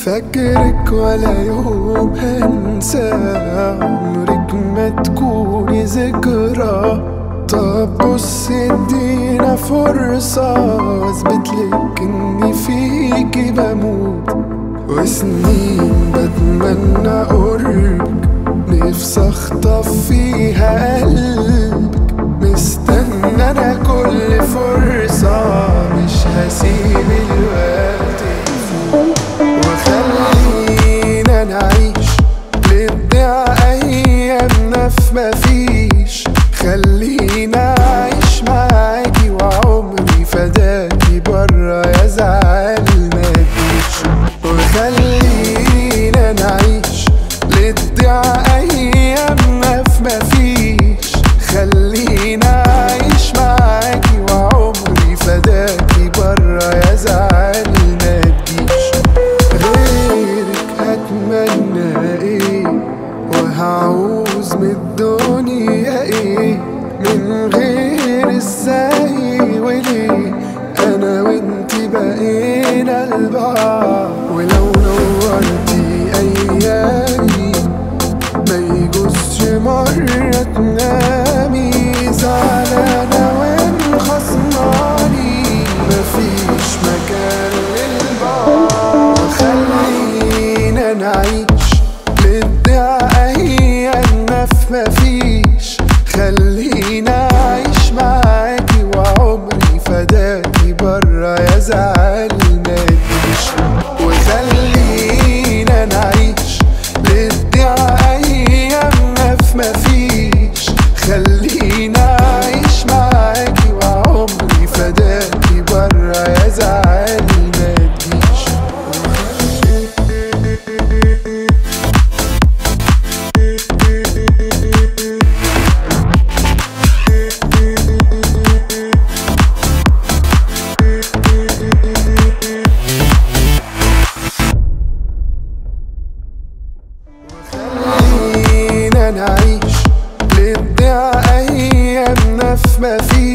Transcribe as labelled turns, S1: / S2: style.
S1: فاكرك ولا يوم هنسى عمرك ما تكوني ذكرى طب بص ادينا فرصة واثبتلك اني فيكي بموت وسنين بتمنى قربك نفسي اخطف فيها قلبك مستنى انا كل فرصة مش هسيب الوقت يفوت وخلينا نعيش لنضيع ايامنا في مفيش خلينا اعيش معاكي وعمري فداكي برا يا زعل مفيش وخلينا نعيش لنضيع ايامنا في مفيش خلينا اعيش معاكي وعمري فداكي برا يا زعل مفيش غيرك هتمنى ايه وهعوز من الدنيا ايه من غير ازاي وليه انا وانتي بقينا لبعض ولو نورتي ايامي ما يجوزش مرة تنامي زعلانة ومخصماني مفيش مكان للبعض خلينا نعيش لنضيع أيامنا في مفيش خلينا أعيش معاكي وعمري فداكي برا يا زعل مفيش وخلينا نعيش لنضيع أيامنا في مفيش خلينا أعيش معاكي وعمري فداكي برا يا زعل مفيش خلينا نعيش لنضيع أيامنا في مفيش